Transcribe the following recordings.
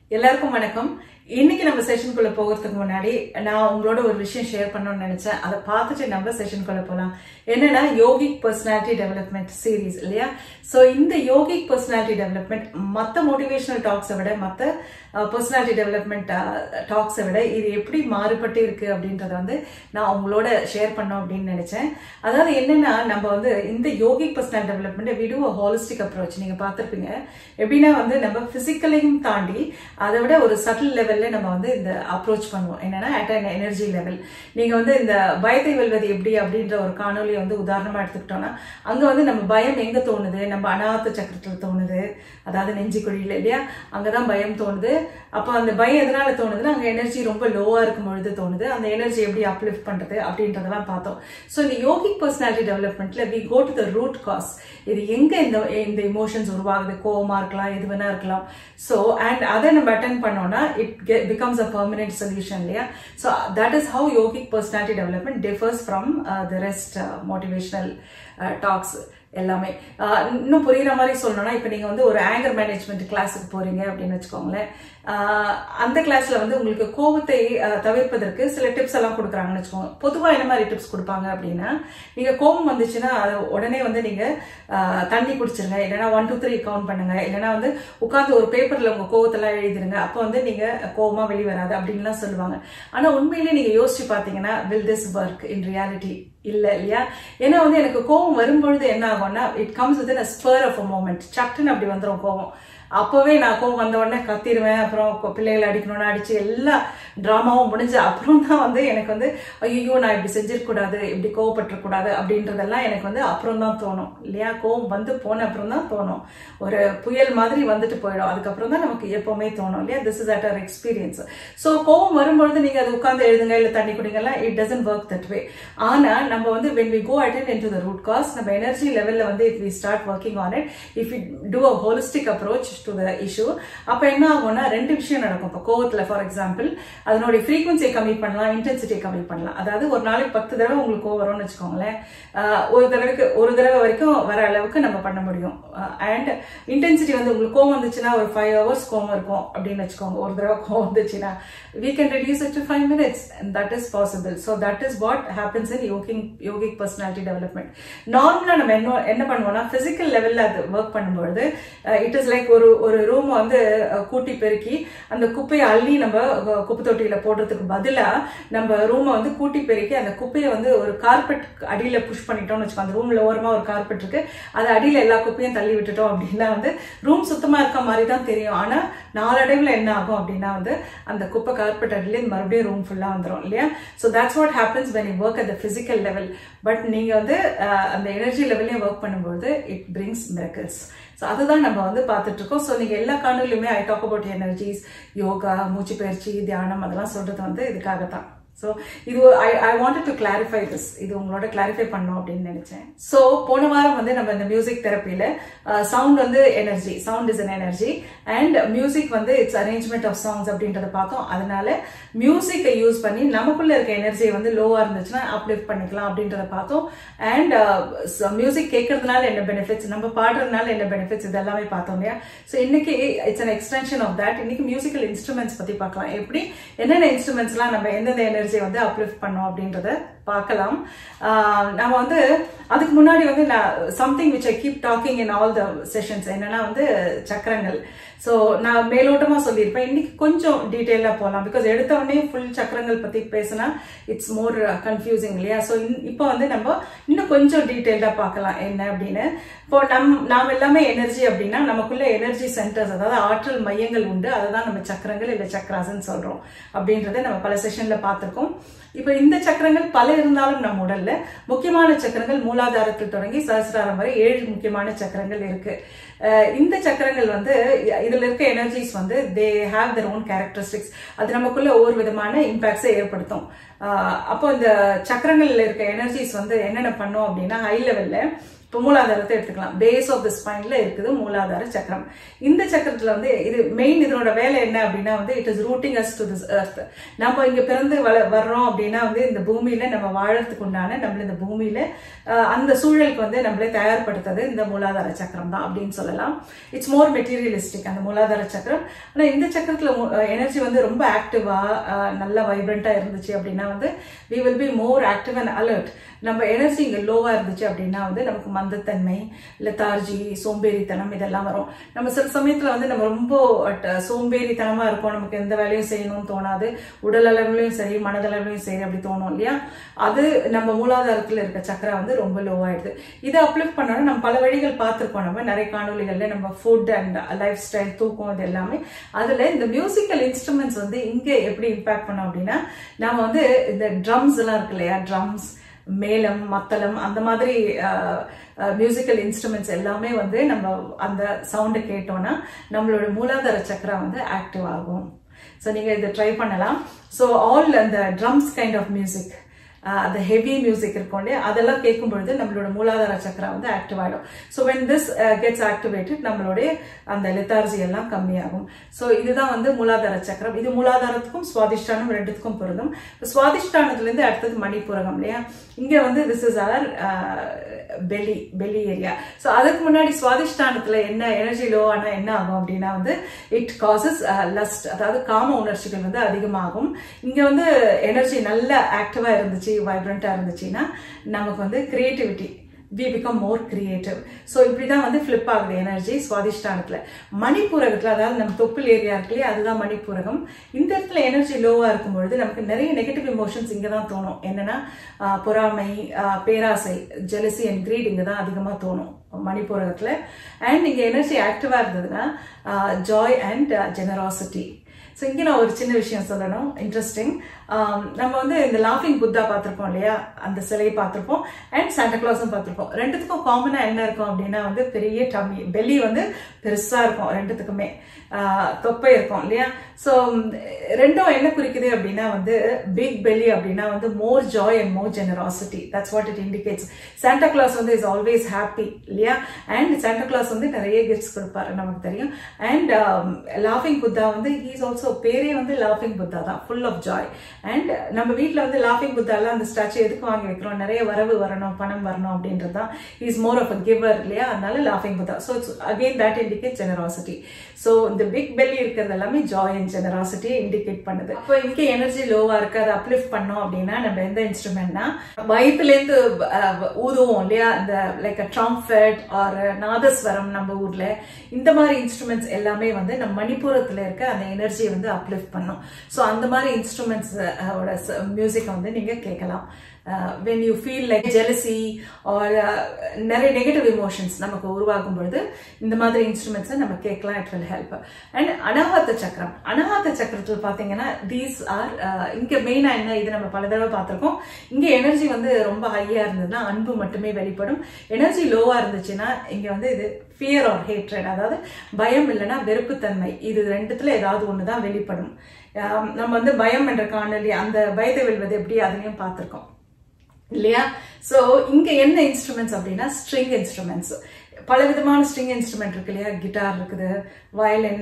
எல்லாருக்கும் வணக்கம் இன்னைக்கு நம்ம செஷனுக்குள்ள போகிறதுக்கு முன்னாடி நான் உங்களோட ஒரு விஷயம் ஷேர் பண்ணணும்னு நினைச்சேன் அதை பார்த்துட்டு நம்ம செஷனுக்குள்ள போகலாம் என்னன்னா யோகிக் பர்சனாலிட்டி டெவலப்மெண்ட் சீரீஸ் இல்லையா ஸோ இந்த யோகிக் பர்சனாலிட்டி டெவலப்மெண்ட் மற்ற மோட்டிவேஷனல் டாக்ஸை விட மற்ற பர்சனாலிட்டி டெவலப்மெண்ட் டாக்ஸை விட இது எப்படி மாறுபட்டு இருக்கு அப்படின்றத வந்து நான் உங்களோட ஷேர் பண்ணோம் அப்படின்னு நினைச்சேன் அதாவது என்னன்னா நம்ம வந்து இந்த யோகிக் பர்சனாலிட்டி டெவலப்மெண்ட் விடு ஹாலிஸ்டிக் அப்ரோச் நீங்க பார்த்துருப்பீங்க எப்படின்னா வந்து நம்ம பிசிக்கலையும் தாண்டி அதை விட ஒரு சட்டில் லெவல்ல நம்ம வந்து இந்த அப்ரோச் பண்ணுவோம் என்னன்னா அட் அன் எனர்ஜி லெவல் நீங்க வந்து இந்த பயத்தை வெல்வது எப்படி அப்படின்ற ஒரு காணொலியை வந்து உதாரணமா எடுத்துக்கிட்டோம்னா அங்க வந்து நம்ம பயம் எங்க தோணுது நம்ம அனாத்த சக்கரத்துல தோணுது அதாவது நெஞ்சு குழியில இல்லையா அங்கதான் பயம் தோணுது அப்போ அந்த பயம் எதனால தோணுதுன்னா அங்க எனர்ஜி ரொம்ப லோவா இருக்கும் பொழுது தோணுது அந்த எனர்ஜி எப்படி அப்லிஃப்ட் பண்றது அப்படின்றதெல்லாம் பார்த்தோம் ஸோ இந்த யோகிக் பர்சனாலிட்டி டெவலப்மெண்ட்ல we go to the root cause இது எங்க இந்த இந்த இமோஷன்ஸ் உருவாகுது கோவமா இருக்கலாம் எது வேணா இருக்கலாம் ஸோ அண்ட் அதை நம்ம அட்டன் பண்ணோம்னா it becomes a permanent solution இல்லையா so that is how yogic personality development differs from the rest motivational talks எல்லாமே ஆஹ் இன்னும் புரியுற மாதிரி சொல்லணும்னா இப்போ நீங்கள் வந்து ஒரு ஆங்கர் மேனேஜ்மெண்ட் கிளாஸுக்கு போறீங்க அப்படின்னு வச்சுக்கோங்களேன் ஆஹ் அந்த கிளாஸ்ல வந்து உங்களுக்கு கோபத்தை ஆஹ் தவிர்ப்பதற்கு சில டிப்ஸ் எல்லாம் கொடுக்குறாங்கன்னு வச்சுக்கோங்க பொதுவாக என்ன மாதிரி டிப்ஸ் கொடுப்பாங்க அப்படின்னா நீங்க கோபம் வந்துச்சுன்னா அது உடனே வந்து நீங்க ஆஹ் தண்ணி குடிச்சிருங்க இல்லைன்னா ஒன் டூ த்ரீ கவுண்ட் பண்ணுங்க இல்லைன்னா வந்து உட்காந்து ஒரு பேப்பர்ல உங்க கோவத்தெல்லாம் எழுதிருங்க அப்போ வந்து நீங்க கோபமா வெளிவராது அப்படின்லாம் சொல்லுவாங்க ஆனா உண்மையிலேயே நீங்க யோசிச்சு பார்த்தீங்கன்னா will this work in reality இல்ல இல்லையா ஏன்னா வந்து எனக்கு கோவம் வரும்பொழுது என்ன ஆகும்னா it comes with a spur of a moment சட்டுன்னு அப்படி வந்துடும் கோவம் அப்போவே நான் கோவம் வந்த உடனே கத்திடுவேன் அப்புறம் கொ- பிள்ளைகளை அடிக்கணும்னு அடிச்சு எல்லா ட்ராமாவும் முடிஞ்சு அப்புறம் தான் வந்து எனக்கு வந்து ஐயோ நான் இப்படி செஞ்சிருக்கூடாது இப்படி கோவப்பட்டிருக்கூடாது அப்படின்றதெல்லாம் எனக்கு வந்து அப்புறம் தான் தோணும் இல்லையா கோவம் வந்து போன அப்புறம் தான் தோணும் ஒரு புயல் மாதிரி வந்துட்டு போயிடும் அதுக்கப்புறம் தான் நமக்கு எப்பவுமே தோணும் இல்லையா this is at our experience so கோவம் வரும்பொழுது நீங்க அது உட்காந்து எழுதுங்க இல்லை தண்ணி குடிங்கலாம் it doesn't work that way ஆனா நம்ம வந்து when we go attend into the root cause நம்ம எனர்ஜி லெவல்ல வந்து if we start working on it if we do a holistic approach to the issue அப்ப என்ன ஆகும்னா ரெண்டு விஷயம் நடக்கும் இப்போ கோவத்துல ஃபார் எக்ஸாம்பிள் அதனுடைய ஃப்ரீக்வன்சியை கம்மி பண்ணலாம் இன்டென்சிட்டியை கம்மி பண்ணலாம் அதாவது ஒரு நாளைக்கு பத்து தடவை உங்களுக்கு கோவம் வரும்னு வச்சுக்கோங்களேன் ஆஹ் ஒரு தடவைக்கு ஒரு தடவை வரைக்கும் வர அளவுக்கு நம்ம பண்ண முடியும் அண்ட் இன்டென்சிட்டி வந்து உங்களுக்கு கோவம் வந்துச்சுன்னா ஒரு ஃபைவ் ஹவர்ஸ் கோவம் இருக்கும் அப்படின்னு வச்சுக்கோங்க ஒரு தடவை கோவம் வந்துச்சுன்னா we can reduce it to five minutes and that is possible so that is what happens in yogic yogic personality development நார்மலா நம்ம என்ன என்ன பண்ணுவோம்னா பிசிக்கல் லெவல்ல அது ஒர்க் பண்ணும்பொழுது இட் இஸ் லைக் ஒரு ஒரு ரூம் வந்து அஹ், கூட்டி பெருக்கி அந்த குப்பையை அள்ளி நம்ம அஹ், குப்பை தொட்டியில போடுறதுக்கு பதிலா நம்ம ரூமை வந்து கூட்டி பெருக்கி அந்த குப்பையை வந்து ஒரு கார்பெட் அடியில புஷ் பண்ணிட்டோம்னு வச்சுக்கோ அந்த ரூம்ல ஓரமா ஒரு கார்பெட் இருக்கு அது அடியில எல்லா குப்பையும் தள்ளி விட்டுட்டோம் அப்படின்னா வந்து ரூம் சுத்தமா இருக்க மாதிரி தான் தெரியும் ஆனா நாளடைவுல என்ன ஆகும் அப்படின்னா வந்து அந்த குப்பை கார்பெட் அடியில மறுபடியும் ரூம் ஃபுல்லா வந்துரும் இல்லையா so that's what happens when you work at the physical level but நீங்க வந்து அஹ், அந்த எனர்ஜி லெவல்லையும் ஒர்க் பண்ணும்போது இட் பிரிங்ஸ் மிரக்கல்ஸ் ஸோ அதுதான் நம்ம வந்து பார்த்துட்டு இருக்கோம் ஸோ நீங்க எல்லா காணொலியுமே I talk about energies yoga மூச்சு பயிற்சி தியானம் அதெல்லாம் சொல்றது வந்து இதுக்காக தான் ஸோ இது I I wanted to clarify this இது உங்களோட கிளாரிஃபை பண்ணோம் அப்படின்னு நினைச்சேன் ஸோ போன வாரம் வந்து நம்ம இந்த மியூசிக் தெரப்பியில சவுண்ட் வந்து energy sound is an energy and music வந்து இட்ஸ் அரேஞ்ச்மெண்ட் ஆஃப் சாங்ஸ் அப்படின்றத பார்த்தோம் அதனால மியூசிக்கை யூஸ் பண்ணி நமக்குள்ள இருக்க எனர்ஜியை வந்து லோவா இருந்துச்சுன்னா அப்லிஃப்ட் பண்ணிக்கலாம் அப்படின்றத பார்த்தோம் அண்ட் மியூசிக் கேட்கறதுனால என்ன பெனிஃபிட்ஸ் நம்ம பாடுறதுனால என்ன பெனிஃபிட்ஸ் இது எல்லாமே பார்த்தோம் இல்லையா ஸோ இன்னைக்கு it's an extension of that இன்னைக்கு மியூசிக்கல் இன்ஸ்ட்ருமெண்ட்ஸ் பத்தி பார்க்கலாம் எப்படி என்னென்ன இன்ஸ்ட்ருமெண்ட்ஸ்லாம் நம்ம எந்தெந்த எனர்ஜியை வந்து அப்லிஃப்ட் பண்ணோம் அப்படின்றத பார்க்கலாம் ஆஹ் நம்ம வந்து அதுக்கு முன்னாடி வந்து நான் something which I keep talking in all the sessions என்னன்னா வந்து சக்கரங்கள் ஸோ நான் மேலோட்டமா சொல்லியிருப்பேன் இன்னைக்கு கொஞ்சம் டீட்டெயிலாக போகலாம் பிகாஸ் எடுத்த உடனே ஃபுல் சக்கரங்கள் பத்தி பேசினா இட்ஸ் மோர் கன்ஃபியூசிங் இல்லையா ஸோ இப்போ வந்து நம்ம இன்னும் கொஞ்சம் டீட்டெயில்டாக பார்க்கலாம் என்ன அப்படின்னு இப்போ நம் நாம் எல்லாமே எனர்ஜி அப்படின்னா நமக்குள்ள எனர்ஜி சென்டர்ஸ் அதாவது ஆற்றல் மையங்கள் உண்டு அதை தான் நம்ம சக்கரங்கள் இல்லை சக்கராசன்னு சொல்றோம் அப்படின்றத நம்ம பல செஷன்ல பார்த்திருக்கோம் இப்போ இந்த சக்கரங்கள் பல இருந்தாலும் நம்ம உடல்ல முக்கியமான சக்கரங்கள் மூலாதாரத்தில் தொடங்கி சஹசிராரம் வரை ஏழு முக்கியமான சக்கரங்கள் இருக்கு அஹ் இந்த சக்கரங்கள் வந்து இதுல இருக்க எனர்ஜிஸ் வந்து they have their own characteristics அது நமக்குள்ள ஒவ்வொரு விதமான இம்பாக்ட்ஸை ஏற்படுத்தும் அஹ் அப்போ இந்த சக்கரங்கள்ல இருக்க எனர்ஜிஸ் வந்து என்னென்ன பண்ணும் அப்படின்னா ஹை லெவல்ல இப்போ மூலாதாரத்தை எடுத்துக்கலாம் பேஸ் ஆஃப் த ஸ்பைன்ல இருக்குது மூலாதார சக்கரம் இந்த சக்கரத்துல வந்து இது மெயின் இதனோட வேலை என்ன அப்படின்னா வந்து it is rooting us to this earth நம்ம இங்க பிறந்து வள வர்றோம் அப்படின்னா வந்து இந்த பூமியில நம்ம வாழறதுக்கு உண்டான நம்மள இந்த பூமியில அஹ், அந்த சூழலுக்கு வந்து நம்மளே தயார்படுத்துறது இந்த மூலாதார சக்கரம் தான் அப்படின்னு சொல்லலாம் இட்ஸ் மோர் மெட்டீரியலிஸ்டிக் அந்த மூலாதார சக்கரம் ஆனா இந்த சக்கரத்துல எனர்ஜி வந்து ரொம்ப ஆக்டிவா நல்ல வைப்ரண்டா இருந்துச்சு அப்படின்னா வந்து we will be more active and alert நம்ம எனர்ஜி இங்க லோவா இருந்துச்சு அப்படின்னா வந்து நமக்கு மந்தத்தன்மை லெத்தார்ஜி சோம்பேறித்தனம் இதெல்லாம் வரும் நம்ம சில சமயத்துல வந்து நம்ம ரொம்ப அட்- சோம்பேறித்தனமா இருக்கும் நமக்கு எந்த வேலையும் செய்யணும்னு தோணாது உடல் அளவுலயும் சரி மனதளவுலயும் சரி அப்படி தோணும் இல்லையா அது நம்ம மூலாதாரத்துல இருக்க சக்கரா வந்து ரொம்ப லோ ஆயிடுது இதை அப்லிஃப்ட் பண்ணோம்னா நம்ம பல வழிகள் பார்த்திருக்கோம் நம்ம நிறைய காணொலிகள்ல நம்ம ஃபுட் அண்ட் லைஃப் ஸ்டைல் தூக்கம் இது எல்லாமே அதுல இந்த மியூசிக்கல் இன்ஸ்ட்ருமெண்ட்ஸ் வந்து இங்க எப்படி இம்பாக்ட் பண்ணோம் அப்படின்னா நம்ம வந்து இந்த ட்ரம்ஸ் எல்லாம் இருக்கு இல்லையா ட்ரம்ஸ் மேளம் மத்தளம் அந்த மாதிரி மியூசிக்கல் இன்ஸ்ட்ருமெண்ட்ஸ் எல்லாமே வந்து நம்ம அந்த சவுண்டை கேட்டோம்னா நம்மளோட மூலாதார சக்கரா வந்து ஆக்டிவ் ஆகும் ஸோ நீங்கள் இதை ட்ரை பண்ணலாம் ஸோ ஆல் அந்த ட்ரம்ஸ் கைண்ட் ஆஃப் மியூசிக் அந்த ஹெவி மியூசிக் இருக்கும் இல்லையா அதெல்லாம் கேட்கும் பொழுது நம்மளோட மூலாதார சக்கரா வந்து ஆக்டிவ் ஆகிடும் so when this gets activated நம்மளுடைய அந்த லெத்தார்ஜி எல்லாம் கம்மியாகும் ஸோ இதுதான் வந்து மூலாதார சக்கரம் இது மூலாதாரத்துக்கும் சுவாதிஷ்டானம் ரெண்டுத்துக்கும் பொருந்தும் இப்போ சுவாதிஷ்டானத்துலேருந்து அடுத்தது மணிப்புரகம் இல்லையா இங்கே வந்து this is our belly belly area so அதுக்கு முன்னாடி சுவாதிஷ்டானத்தில் என்ன எனர்ஜி லோ ஆனால் என்ன ஆகும் அப்படின்னா வந்து இட் காசஸ் லஸ்ட் அதாவது காம உணர்ச்சிகள் வந்து அதிகமாகும் இங்கே வந்து எனர்ஜி நல்ல ஆக்டிவாக இருந்துச்சு வைப்ரண்ட்டாக இருந்துச்சுன்னா நமக்கு வந்து creativity we become more creative so இப்படி தான் வந்து ஃப்ளிப் ஆகுது எனர்ஜி சுவாதிஷ்டானத்தில் மணிப்பூரகத்தில் அதாவது நம்ம தொப்புள் ஏரியா இருக்கு இல்லையா அதுதான் மணிப்பூரகம் இந்த இடத்துல எனர்ஜி லோவாக இருக்கும் பொழுது நமக்கு நிறைய நெகட்டிவ் இமோஷன்ஸ் இங்கே தான் தோணும் என்னன்னா ஆஹ், பொறாமை ஆஹ், பேராசை ஜெலசி அண்ட் கிரீட் இங்கே தான் அதிகமாக தோணும் மணிப்பூரகத்தில் அண்ட் இங்கே எனர்ஜி ஆக்டிவாக இருந்ததுன்னா ஜாய் அண்ட் ஜெனராசிட்டி ஸோ இங்கே நான் ஒரு சின்ன விஷயம் சொல்லணும் இன்ட்ரெஸ்டிங் நம்ம வந்து இந்த லாஃபிங் புத்தா பார்த்துருப்போம் இல்லையா அந்த சிலையை பார்த்துருப்போம் அண்ட் சாண்டா கிளாஸும் பார்த்துருப்போம் ரெண்டுத்துக்கும் காமனாக என்ன இருக்கும் அப்படின்னா வந்து பெரிய டம்மி பெல்லி வந்து பெருசாக இருக்கும் ரெண்டுத்துக்குமே ஆஹ் தொப்பை இருக்கும் இல்லையா ஸோ ரெண்டும் என்ன குறிக்குது அப்படின்னா வந்து பிக் பெல்லி அப்படின்னா வந்து more joy and more generosity that's what it indicates Santa Claus வந்து இஸ் ஆல்வேஸ் ஹாப்பி இல்லையா அண்ட் சாண்டா கிளாஸ் வந்து நிறைய கிஃப்ட்ஸ் கொடுப்பாரு நமக்கு தெரியும் அண்ட் லாஃபிங் புத்தா வந்து ஹீஸ் ஆல்சோ பேரே வந்து லாஃபிங் புத்தா தான் ஃபுல் ஆஃப் ஜாய் அண்ட் நம்ம வீட்டில் வந்து லாஃபிங் புத்தாலாம் அந்த ஸ்டாச்சு எதுக்கு வாங்கி வைக்கிறோம் நிறைய வரவு வரணும் பணம் வரணும் அப்படின்றது தான் is more of a giver இல்லையா அதனால லாஃபிங் Buddha so it's again that indicate generosity so இந்த பிக் பெல்லி இருக்கிறது எல்லாமே ஜாய் அண்ட் ஜெனராசிட்டியை இண்டிகேட் பண்ணுது அப்போ இங்கே எனர்ஜி லோவா இருக்கு அதை அப்லிஃப்ட் பண்ணோம் அப்படின்னா நம்ம எந்த இன்ஸ்ட்ருமெண்ட்னா வயிற்றுலேருந்து ஊதுவோம் இல்லையா இந்த லைக் ட்ரம்ஃபெட் ஆர் நாதஸ்வரம் நம்ம ஊர்ல இந்த மாதிரி இன்ஸ்ட்ருமெண்ட்ஸ் எல்லாமே வந்து நம்ம மணிப்பூரத்தில் இருக்க அந்த எனர்ஜியை வந்து அப்லிஃப்ட் பண்ணும் ஸோ அந்த மாதிரி இன்ஸ்ட்ருமெண்ட்ஸ் ஓட மியூசிக்கை வந்து நீங்க கேட்கலாம் when you feel like jealousy or நிறைய நெகட்டிவ் இமோஷன்ஸ் நமக்கு உருவாகும் பொழுது இந்த மாதிரி இன்ஸ்ட்ருமெண்ட்ஸை நம்ம கேட்கலாம் it will help and Anahata சக்கரம் அனாஹாத்த சக்கரத்தில் பார்த்தீங்கன்னா தீஸ் ஆர் இங்கே மெயினாக என்ன இது நம்ம பல தடவை பார்த்துருக்கோம் இங்கே எனர்ஜி வந்து ரொம்ப ஹையாக இருந்ததுன்னா அன்பு மட்டுமே வெளிப்படும் எனர்ஜி லோவாக இருந்துச்சுன்னா இங்கே வந்து இது ஃபியர் ஆர் ஹேட்ரட் அதாவது பயம் இல்லைன்னா வெறுப்புத்தன்மை இது ரெண்டுத்துல ஏதாவது ஒன்று தான் வெளிப்படும் ஆம், நம்ம வந்து பயம் என்ற காணொலி அந்த பயத்தை வெல்வது எப்படி அதுலயும் பார்த்துருக்கோம் இல்லையா ஸோ இங்க என்ன இன்ஸ்ட்ருமெண்ட்ஸ் அப்படின்னா ஸ்ட்ரிங் இன்ஸ்ட்ருமெண்ட்ஸ் பல விதமான ஸ்ட்ரிங் இன்ஸ்ட்ருமெண்ட் இருக்கு இல்லையா கிட்டார் இருக்குது வயலின்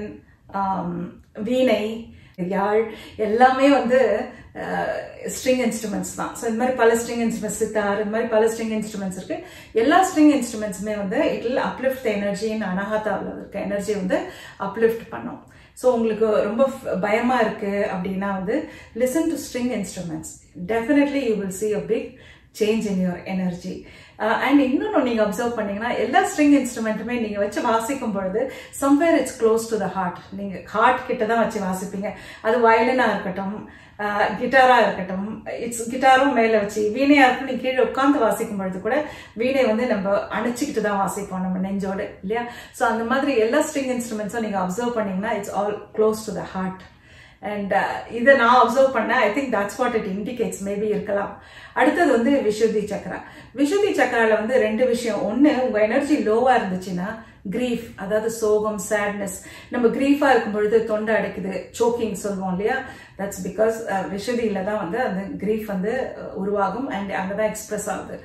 வீணை யாழ் எல்லாமே வந்து ஸ்ட்ரிங் இன்ஸ்ட்ருமெண்ட்ஸ் தான் ஸோ இந்த மாதிரி பல ஸ்ட்ரிங் இன்ஸ்ட்ருமெண்ட்ஸ் சித்தார் இந்த மாதிரி பல ஸ்ட்ரிங் இன்ஸ்ட்ருமெண்ட்ஸ் இருக்கு எல்லா ஸ்ட்ரிங் இன்ஸ்ட்ருமெண்ட்ஸுமே வந்து it will uplift energy in அனஹாத்தாவில் இருக்க எனர்ஜி வந்து அப்லிஃப்ட் பண்ணும் ஸோ உங்களுக்கு ரொம்ப f- பயமா இருக்கு அப்படின்னா வந்து listen to string instruments definitely you will see a big change in your energy and இன்னொன்று நீங்கள் அப்சர்வ் பண்ணீங்கன்னா எல்லா ஸ்ட்ரிங் இன்ஸ்ட்ருமெண்ட்டுமே நீங்கள் வச்சு வாசிக்கும் பொழுது somewhere it's close to the heart நீங்கள் ஹார்ட் கிட்ட தான் வச்சு வாசிப்பீங்க அது வயலினாக இருக்கட்டும் கிட்டாராக இருக்கட்டும் இட்ஸ் கிட்டாரும் மேலே வச்சு வீணையாக இருக்கும் நீ கீழே உட்காந்து வாசிக்கும் பொழுது கூட வீணை வந்து நம்ம அணைச்சிக்கிட்டு தான் வாசிப்போம் நம்ம நெஞ்சோடு இல்லையா ஸோ அந்த மாதிரி எல்லா ஸ்ட்ரிங் இன்ஸ்ட்ருமெண்ட்ஸும் நீங்கள் அப்சர்வ் பண்ணீங்கன்னா it's all close to the heart and இதை நான் அப்சர்வ் பண்ணேன் I think that's what it indicates maybe இருக்கலாம் அடுத்தது வந்து விஷுதி சக்கரா விஷுதி சக்கரால வந்து ரெண்டு விஷயம் ஒன்று உங்கள் எனர்ஜி லோவாக இருந்துச்சுன்னா கிரீஃப் அதாவது சோகம் சேட்னஸ் நம்ம கிரீஃபாக இருக்கும் பொழுது தொண்டை அடைக்குது சோக்கிங் சொல்லுவோம் இல்லையா தட்ஸ் பிகாஸ் விஷுதியில தான் வந்து அந்த கிரீஃப் வந்து அஹ், உருவாகும் அண்ட் அங்கே தான் எக்ஸ்பிரஸ் ஆகுது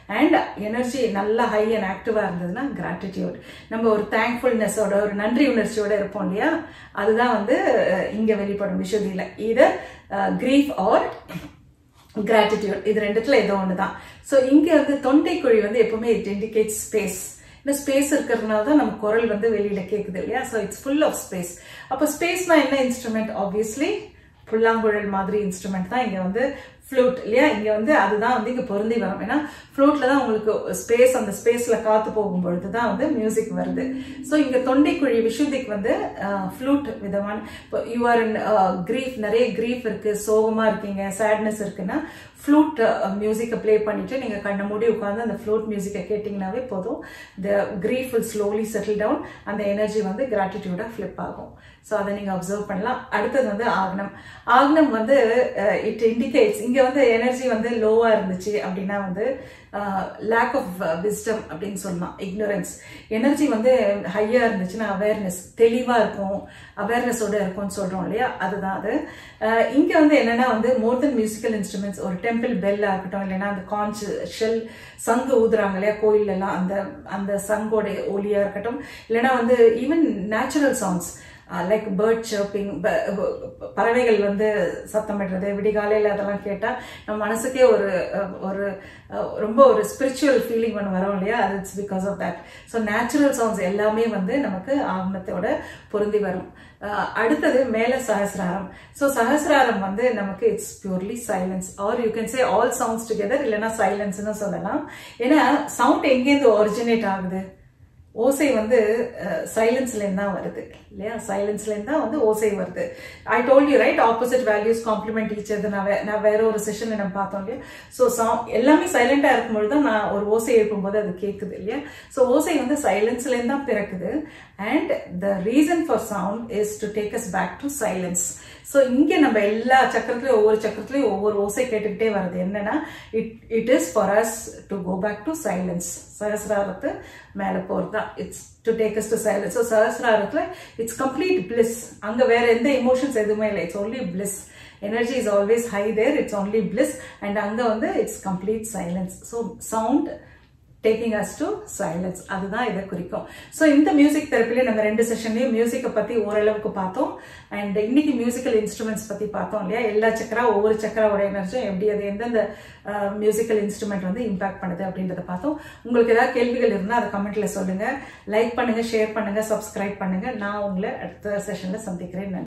அண்ட் எனர்ஜி நல்லா ஹை அண்ட் ஆக்டிவா இருந்ததுன்னா கிராட்டிடியூட் நம்ம ஒரு தேங்க்ஃபுல்னஸோட ஒரு நன்றி உணர்ச்சியோட இருப்போம் இல்லையா அதுதான் வந்து அஹ், இங்க வெளிப்படும் விஷுதியில இது கிரீஃப் ஆர் கிராட்டிடியூட் இது ரெண்டுத்துல ஏதோ ஒன்று தான் ஸோ இங்கே வந்து தொண்டைக்குழி வந்து எப்பவுமே இட் இண்டிகேட் ஸ்பேஸ் இந்த ஸ்பேஸ் இருக்கிறதுனால தான் நம்ம குரல் வந்து வெளியில கேட்குது இல்லையா so it's full of space அப்போ ஸ்பேஸ்னா என்ன இன்ஸ்ட்ருமெண்ட் ஆப்வியஸ்லி புல்லாங்குழல் மாதிரி இன்ஸ்ட்ருமெண்ட் தான் இங்க வந்து ஃப்ளூட் இல்லையா இங்க வந்து அதுதான் வந்து இங்க பொருந்தி வரும் ஏன்னா ஃப்ளூட்ல தான் உங்களுக்கு ஸ்பேஸ் அந்த ஸ்பேஸ்ல காத்து போகும் பொழுது தான் வந்து மியூசிக் வருது ஸோ இங்க தொண்டைக்குழி விஷுதிக்கு வந்து ஃப்ளூட் விதமான இப்போ யூ ஆர் இன் கிரீஃப் நிறைய கிரீஃப் இருக்கு சோகமா இருக்கீங்க சேட்னஸ் இருக்குன்னா ஃப்ளூட் மியூசிக்கை ப்ளே பண்ணிட்டு நீங்க கண்ணை மூடி உட்காந்து அந்த ஃப்ளூட் மியூசிக்கை கேட்டிங்கனாவே போதும் the grief will slowly settle down அந்த எனர்ஜி வந்து கிராட்டிடியூடா ஃபிளிப் ஆகும் ஸோ அதை நீங்க அப்சர்வ் பண்ணலாம் அடுத்தது வந்து ஆக்னம் ஆக்னம் வந்து இட் இண்டிகேட்ஸ் இங்க வந்து எனர்ஜி வந்து லோவா இருந்துச்சு அப்படின்னா வந்து லேக் ஆஃப் விஸ்டம் அப்படின்னு சொல்லலாம் இக்னோரன்ஸ் எனர்ஜி வந்து ஹையா இருந்துச்சுன்னா அவேர்னஸ் தெளிவா இருக்கும் அவேர்னஸோட இருக்கும்னு சொல்றோம் இல்லையா அதுதான் அது அஹ் இங்க வந்து என்னன்னா வந்து மோர் தென் மியூசிக்கல் இன்ஸ்ட்ருமெண்ட்ஸ் ஒரு டெம்பிள் பெல்லா இருக்கட்டும் இல்லைன்னா அந்த காஞ்ச் ஷெல் சங்கு ஊதுறாங்க இல்லையா கோயில் எல்லாம் அந்த அந்த சங்கோட ஒலியா இருக்கட்டும் இல்லைன்னா வந்து even natural songs like bird chirping பறவைகள் வந்து சத்தமிடுறது விடிகாலையில் அதெல்லாம் கேட்டால் நம்ம மனசுக்கே ஒரு அஹ், ஒரு அஹ், ரொம்ப ஒரு ஸ்பிரிச்சுவல் ஃபீலிங் ஒன்று வரும் இல்லையா அது it's because of that so natural songs எல்லாமே வந்து நமக்கு ஆகமத்தோட பொருந்தி வரும் அஹ், அடுத்தது மேல சஹசிராரம் ஸோ சஹசிராரம் வந்து நமக்கு it's purely silence or you can say all sounds together இல்லைன்னா சைலன்ஸ்னு சொல்லலாம் ஏன்னா சவுண்ட் எங்கேருந்து ஒரிஜினேட் ஆகுது ஓசை வந்து சைலன்ஸ்ல இருந்து தான் வருது இல்லையா சைலன்ஸ்ல இருந்து தான் வந்து ஓசை வருது I told you right opposite values complement each அது நான் வே- நான் வேற ஒரு செஷன்ல நம்ம பார்த்தோம் இல்லையா ஸோ எல்லாமே சைலண்டா இருக்கும்பொழுது தான் நான் ஒரு ஓசை எழுப்பும்போது அது கேட்குது இல்லையா ஸோ ஓசை வந்து சைலன்ஸ்ல இருந்து தான் பிறக்குது and the reason for sound is to take us back to silence so இங்க நம்ம எல்லா சக்கரத்துலயும் ஒவ்வொரு சக்கரத்துலயும் ஒவ்வொரு ஓசை கேட்டுக்கிட்டே வருது என்னன்னா it it is for us to go back to silence சஹசிராரத்து மேல போறது தான் it's to take us to silence so சஹசிராரத்துல இட்ஸ் கம்ப்ளீட் பிளிஸ் அங்க வேற எந்த எமோஷன்ஸ் எதுவுமே இல்லை it's only bliss energy is always high there it's only bliss and அங்க வந்து it's complete silence so sound taking us to silence அதுதான் இதை குறிக்கும் ஸோ இந்த மியூசிக் தெரப்பிலே நம்ம ரெண்டு செஷன்லையும் மியூசிக்கை பற்றி ஓரளவுக்கு பார்த்தோம் அண்ட் இன்னைக்கு மியூசிக்கல் இன்ஸ்ட்ருமெண்ட்ஸ் பற்றி பார்த்தோம் இல்லையா எல்லா சக்கரா ஒவ்வொரு சக்கராவோட எனர்ஜியும் எப்படி அது எந்தெந்த மியூசிக்கல் இன்ஸ்ட்ருமெண்ட் வந்து இம்பாக்ட் பண்ணுது அப்படின்றத பார்த்தோம் உங்களுக்கு ஏதாவது கேள்விகள் இருந்தால் அதை கமெண்ட்ல சொல்லுங்க லைக் பண்ணுங்க ஷேர் பண்ணுங்க சப்ஸ்கிரைப் பண்ணுங்க நான் உங்களை அடுத்த செஷன்ல சந்திக்கிறேன் நன்றி